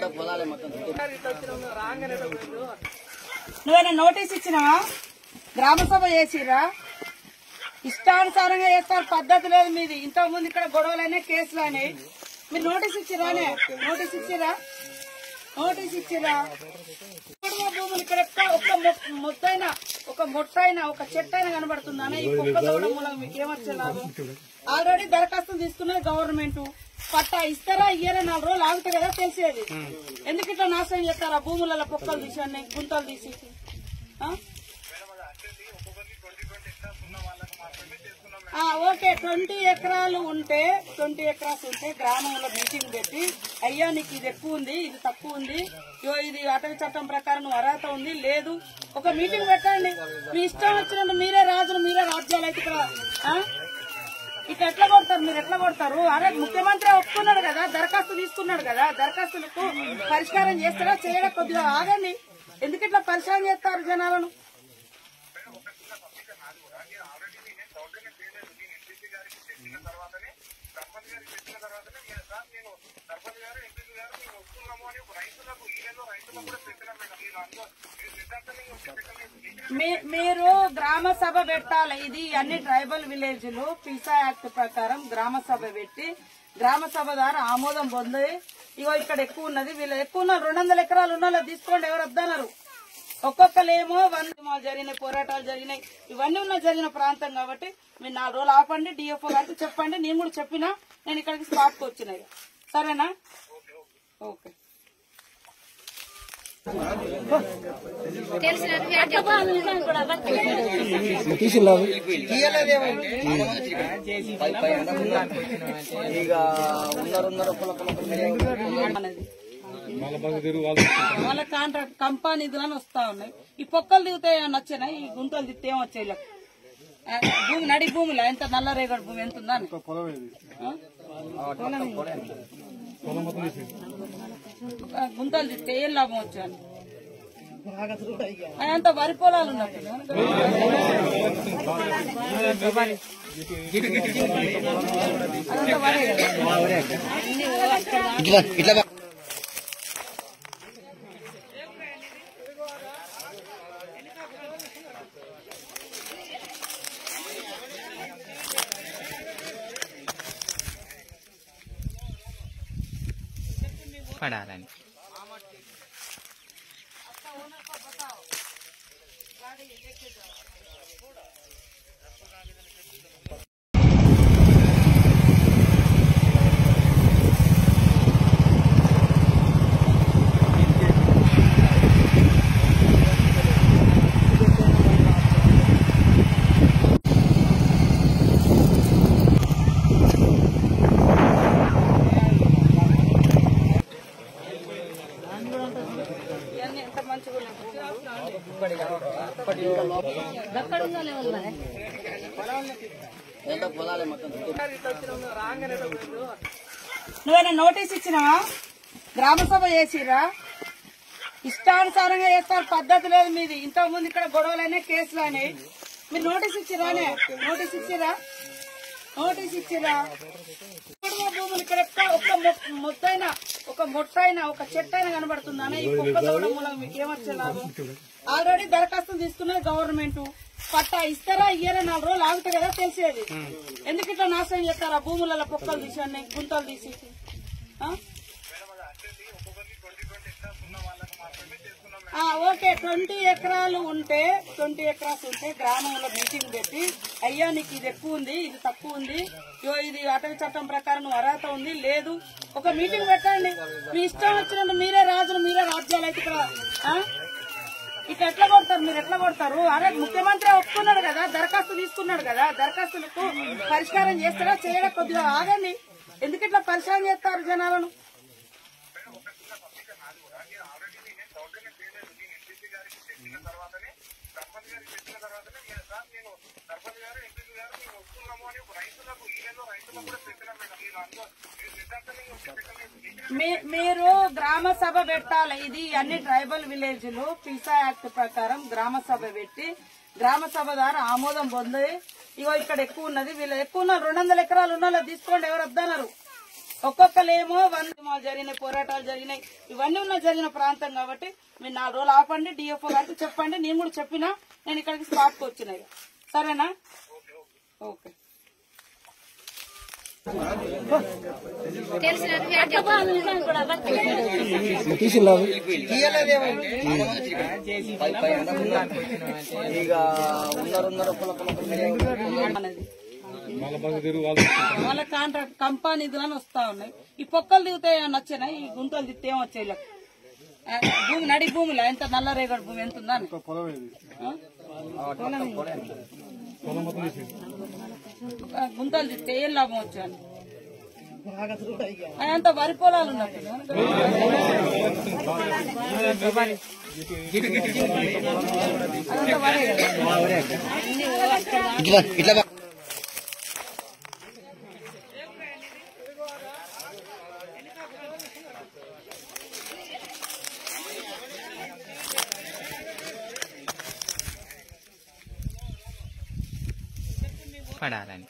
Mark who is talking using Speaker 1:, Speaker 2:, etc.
Speaker 1: నువ్వేనా నోటీస్ ఇచ్చినావా గ్రామ సభ చేసిరా ఇష్టానుసారంగా చేస్తారు పద్ధతి లేదు మీది ఇంతకు ముందు ఇక్కడ గొడవలైనా కేసులైనాయి మీరు నోటీస్ ఇచ్చిరానే నోటీస్ ఇచ్చిరా నోటీస్ ఇచ్చిరా కుటుంబ భూములు ఇక్కడ ఎక్క ఒక్క మొ- మొత్తైనా ఒక మొట్టైనా ఒక చెట్టైనా కనబడుతుందానే ఈ కుక్క దూడ మూలం మీకు ఏమొచ్చే లాభం ఆల్రెడీ దరఖాస్తు తీసుకున్నది గవర్నమెంట్ పట్టా ఇస్తారా ఇయ్యారా నాలుగు రోజులు ఆగుతాయి కదా తెలిసేది ఎందుకు ఇట్లా నాశనం చేస్తారా భూములలో కుక్కలు తీసి అన్ని గుంతలు తీసి ఆ? ఆ, ఓకే ట్వంటీ ఎకరాలు ఉంటే ట్వంటీ ఎకరాస్ ఉంటే గ్రామంలో మీటింగ్ పెట్టి అయ్యా నీకు ఇది ఎక్కువ ఉంది ఇది తక్కువ ఉంది ఇగో ఇది అటవీ చట్టం ప్రకారం నువ్వు అర్హత ఉంది లేదు ఒక మీటింగ్ పెట్టండి మీ ఇష్టం వచ్చినట్టు మీరే రాజులు మీరే రాజ్యాలు అయితే ఇక్కడ ఆ? ఇక ఎట్లా కొడతారు మీరు ఎట్లా కొడతారు అరే ముఖ్యమంత్రి ఒప్పుకున్నాడు కదా దరఖాస్తు తీసుకున్నాడు కదా దరఖాస్తులకు పరిష్కారం చేస్తారా చేయడం కొద్దిగా ఆగండి ఎందుకు ఇట్లా పరిష్కారం చేస్తారు జనాలను మీ- మీరు గ్రామ సభ పెట్టాలి ఇది అన్ని ట్రైబల్ విలేజ్లు పిసా యాక్ట్ ప్రకారం గ్రామ సభ పెట్టి గ్రామ సభ ద్వారా ఆమోదం పొంది ఇగో ఇక్కడ ఎక్కువ ఉన్నది వీళ్ళు ఎక్కువ ఉన్నారు రెండు వందల ఎకరాలు ఉన్న వాళ్ళు తీసుకోండి ఎవరు వద్దన్నారు ఒక్కొక్కలేమో వంద ఉద్యమాలు జరిగినాయి పోరాటాలు జరిగినాయి ఇవన్నీ ఉన్న జరిగిన ప్రాంతం కాబట్టి మీరు నాలుగు రోజులు ఆపండి డిఎఫ్ఓ గారికి చెప్పండి నేను కూడా చెప్పినా నేను ఇక్కడికి స్పాట్కి వచ్చిన ఇక. సరేనా ఓకే
Speaker 2: ಈಗ ಉನ್ನರ್ ಉನ್ನರ್ ಕುಲ ಕುಲ ಕುಲ
Speaker 1: అనేది వాళ్ళ కాంట్రాక్ట్ కంపెనీ నిధులని వస్తా ఉన్నాయి ఈ పొక్కలు దిగుతే ఏమన్నా వచ్చినాయి ఈ గుంటలు దిగితే ఏం వచ్చాయి ఇలా? ఆ, భూమి నడి భూమిలో ఎంత నల్ల రేగడి భూమి ఎంత ఉందా అని? ఆ? ఆ, గుంటలు దిగితే ఏం లాభం వచ్చాను అదంతా వరి పొలాలు ఉన్నట్టు అదంతా వరే కదా
Speaker 2: ఇట్లా ఇట్లా బా.
Speaker 3: పడాలని
Speaker 1: ఇవన్నీ ఎంత మంచిగా ఉన్నాయి
Speaker 2: ఎంత పొలాలే మొత్తం
Speaker 1: నువ్వేనా నోటీస్ ఇచ్చినావా గ్రామ సభ చేసిరా ఇష్టానుసారంగా చేస్తారు పద్ధతి లేదు మీది ఇంతకు ముందు ఇక్కడ గొడవలైనా కేసులైనాయి మీరు నోటీస్ ఇచ్చిరానే నోటీస్ ఇచ్చిరా నోటీస్ ఇచ్చిరా కుటుంబ భూములు ఇక్కడ ఎక్క ఒక్క మొ- మొత్తైనా ఒక మొట్టైనా ఒక చెట్టైనా కనబడుతుందానే ఈ కుక్క దూడ మూలం మీకు ఏమొచ్చే లాభం ఆల్రెడీ దరఖాస్తు తీసుకున్నది గవర్నమెంట్ పట్టా ఇస్తారా ఇయ్యారా నాలుగు రోజులు ఆగుతాయి కదా తెలిసేది ఎందుకు ఇట్లా నాశనం చేస్తారా భూములలో కుక్కలు తీసి అన్ని గుంతలు తీసి ఆ? ఆ, ఓకే ట్వంటీ ఎకరాలు ఉంటే ట్వంటీ ఎకరాస్ ఉంటే గ్రామంలో మీటింగ్ పెట్టి అయ్యా నీకు ఇది ఎక్కువ ఉంది ఇది తక్కువ ఉంది ఇగో ఇది అటవీ చట్టం ప్రకారం నువ్వు అర్హత ఉంది లేదు ఒక మీటింగ్ పెట్టండి మీ ఇష్టం వచ్చినట్టు మీరే రాజులు మీరే రాజ్యాలు అయితే ఇక్కడ ఆ? ఇక ఎట్లా కొడతారు మీరు ఎట్లా కొడతారు అరే ముఖ్యమంత్రి ఒప్పుకున్నాడు కదా దరఖాస్తు తీసుకున్నాడు కదా దరఖాస్తులకు పరిష్కారం చేస్తారా చేయడం కొద్దిగా ఆగండి ఎందుకు ఇట్లా పరిష్కారం చేస్తారు జనాలను మీ- మీరు గ్రామ సభ పెట్టాలి ఇది అన్ని ట్రైబల్ విలేజ్లు పిసా యాక్ట్ ప్రకారం గ్రామ సభ పెట్టి గ్రామ సభ ద్వారా ఆమోదం పొంది ఇగో ఇక్కడ ఎక్కువ ఉన్నది వీళ్ళు ఎక్కువ ఉన్నారు రెండు వందల ఎకరాలు ఉన్న వాళ్ళు తీసుకోండి ఎవరు వద్దన్నారు ఒక్కొక్కలేమో వంద ఉద్యమాలు జరిగినాయి పోరాటాలు జరిగినాయి ఇవన్నీ ఉన్న జరిగిన ప్రాంతం కాబట్టి మీరు నాలుగు రోజులు ఆపండి డిఎఫ్ఓ గారికి చెప్పండి నేను కూడా చెప్పినా నేను ఇక్కడికి స్పాట్కి వచ్చిన ఇక. సరేనా ఓకే
Speaker 2: ఇక ఉన్నారు ఉన్నారు కుల కుల కుల
Speaker 1: అనేది వాళ్ళ కాంట్రాక్ట్ కంపెనీ నిధులని వస్తా ఉన్నాయి ఈ పొక్కలు దిగుతే ఏమన్నా వచ్చినాయి ఈ గుంటలు దిగితే ఏం వచ్చాయి ఇలా? ఆ, భూమి నడి భూమిలో ఎంత నల్ల రేగడి భూమి ఎంత ఉందా అని? ఆ? ఆ, గుంటలు దిగితే ఏం లాభం వచ్చాను అంత వరి పొలాలు ఉన్నట్టు అదంతా వరే కదా.
Speaker 2: ఇట్లా ఇట్లా బా.
Speaker 3: పడాలని